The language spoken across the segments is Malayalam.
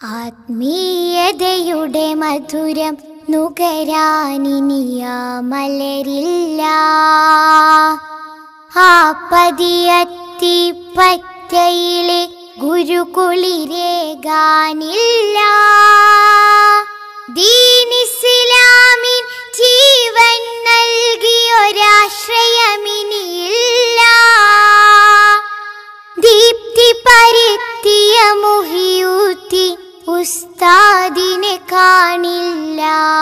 ആത്മീയതയുടെ മധുരം നുകരാനിനിയാ മലരില്ല ആ പതിയത്തി പറ്റയിലെ ഗുരുകുളിരേകാനില്ല ദീനിസ്ലാമിൻ ജീവൻ നൽകിയൊരാശ്രയമിനിയില്ല ദീപ്തി പരത്തിയ മുഹിയൂത്തി ഉസ്താദിനെ കാണില്ല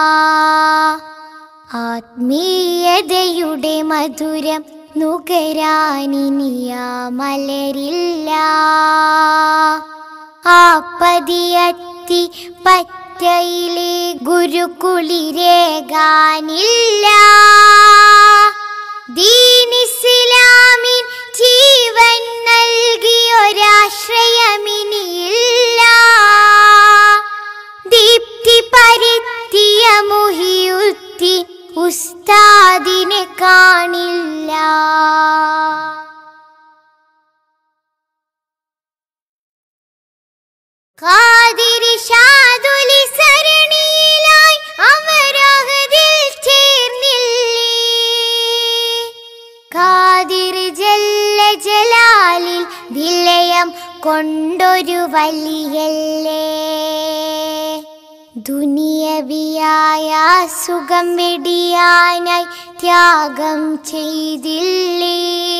ആത്മീയതയുടെ മധുരം നുകരാനിനിയാ മലരില്ല ആ പതിയത്തി പറ്റയിലെ ഗുരുകുളിരേകാനില്ല ദീനിസ്ലാമിൻ ജീവൻ നൽകിയൊരാശ്രയമിനിയില്ല ദീപ്തി പരത്തിയ മുഹിയുത്തി ഉസ്താദിനെ കാണില്ല കാതിരി ഷാദുലി സരണിയിലായി അവരഹതിൽ ചേർന്നില്ലേ കാതിരി ജല്ല ജലാലിൽ വിലയം കൊണ്ടൊരു വലിയല്ലേ ദുനിയവിയായ സുഖം വെടിയാനായി ത്യാഗം ചെയ്തില്ലേ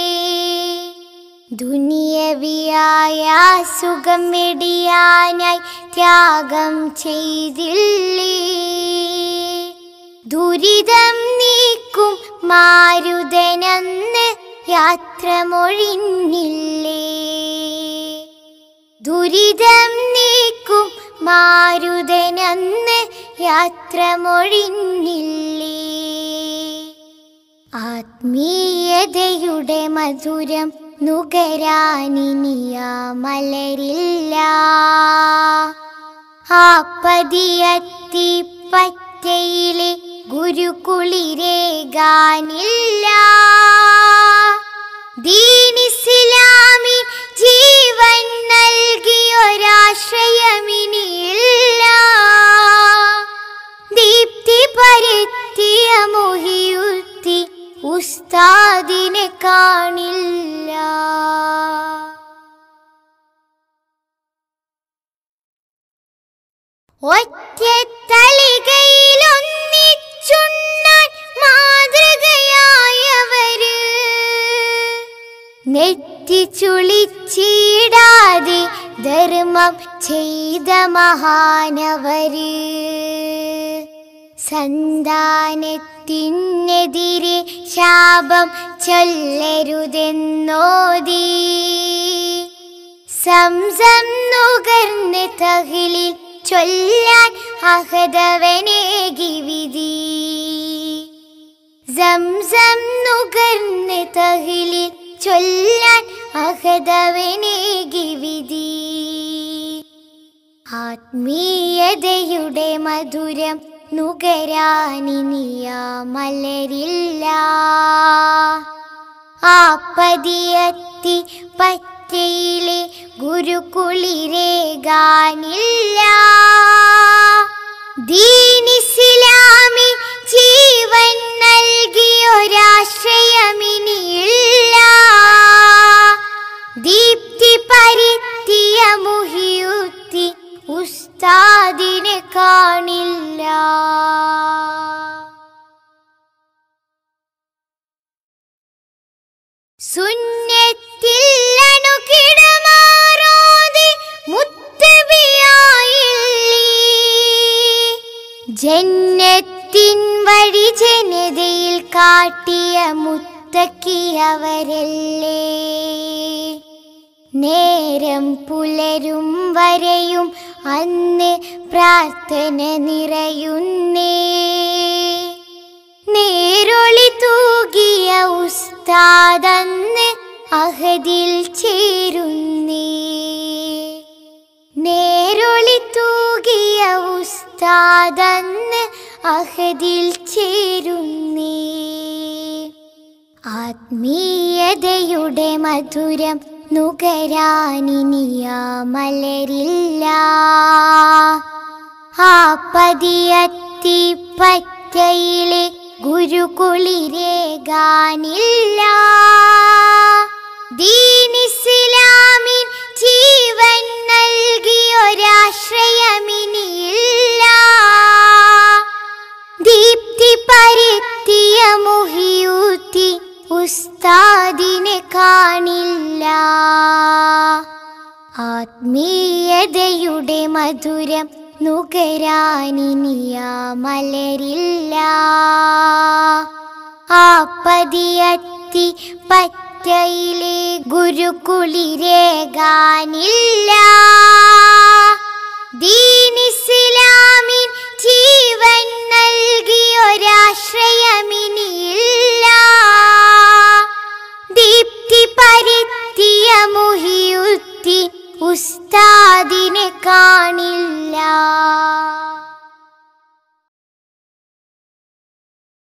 ദുനിയവിയായ സുഖം വെടിയാനായി ത്യാഗം ചെയ്തില്ലേ ദുരിതം നീക്കും മാരുതനെന്ന് യാത്രമൊഴിഞ്ഞില്ലേ ദുരിതം നീക്കും മാരുതനെന്ന് യാത്രമൊഴിഞ്ഞില്ലേ ആത്മീയതയുടെ മധുരം നുകരാനിനിയാ മലരില്ല ആ പതിയത്തി പറ്റയിലെ ഗുരുകുളിരേകാനില്ല ദീനിസ്ലാമിൻ ജീവൻ നൽകിയൊരാശ്രയമിനിയില്ല ദീപ്തി പരത്തിയ മുഹിയുത്തി ഉസ്താദിനെ കാണില്ല ഒറ്റത്തളികയിലൊന്നിച്ചുണ്ണാൻ മാതൃകയായവര് നെറ്റിച്ചുളിച്ചിടാതെ ധർമ്മം ചെയ്ത മഹാനവര് സന്താനത്തിനെതിരെ ശാപം ചൊല്ലരുതെന്നോതി സംസം നുകർന്ന് തകിലിൽ ചൊല്ലാൻ അഹദവനേകി വിധി സംസം നുകർന്ന് തകിലിൽ ചൊല്ലാൻ അഹദവനേകി വിധി ആത്മീയതയുടെ മധുരം നുകരാനിനിയാ മലരില്ല ആ പതിയത്തി പറ്റയിലെ ഗുരുകുളിരേകാനില്ല ദീനിസ്ലാമി ജീവൻ നൽകിയൊരാശ്രയമിനിയില്ല ദീപ്തി പരത്തിയ മുഹിയുത്തി ഉസ്താദിനെ കാണില്ല സുന്നത്തില്ലണു കിടമാറാതെ മുത്തബിയായില്ലേ ജന്നത്തിൻ വഴി ജനതയിൽ കാട്ടിയ മുത്തക്കിയവരല്ലേ നേരം പുലരും വരെയും അന്ന് പ്രാർത്ഥന നിറയുന്നേ നേരൊളി തൂകിയ ഉസ്താദന്ന് അഹദിൽ ചേരുന്നേ നേരൊളി തൂകിയ ഉസ്താദന്ന് അഹദിൽ ചേരുന്നേ ആത്മീയതയുടെ മധുരം നുകരാനിനിയാ മലരില്ല ആ പതിയത്തി പറ്റയിലെ ഗുരുകുളിരേകാനില്ല ദീനിസ്ലാമിൻ ജീവൻ നൽകിയൊരാശ്രയമിനിയില്ല ദീപ്തി പരത്തിയ മുഹിയൂത്തി ഉസ്താദിനെ കാണില്ല ആത്മീയതയുടെ മധുരം നുകരാനിനിയ മലരില്ല ആ പതിയത്തി പറ്റയിലെ ഗുരുകുളിരേകാനില്ല ദീനിസ്ലാമിൻ ജീവൻ നൽകിയൊരാശ്രയമിനിയില്ല ദീപ്തി പരത്തിയ മുഹിയുത്തി ഉസ്താദിനെ കാണില്ല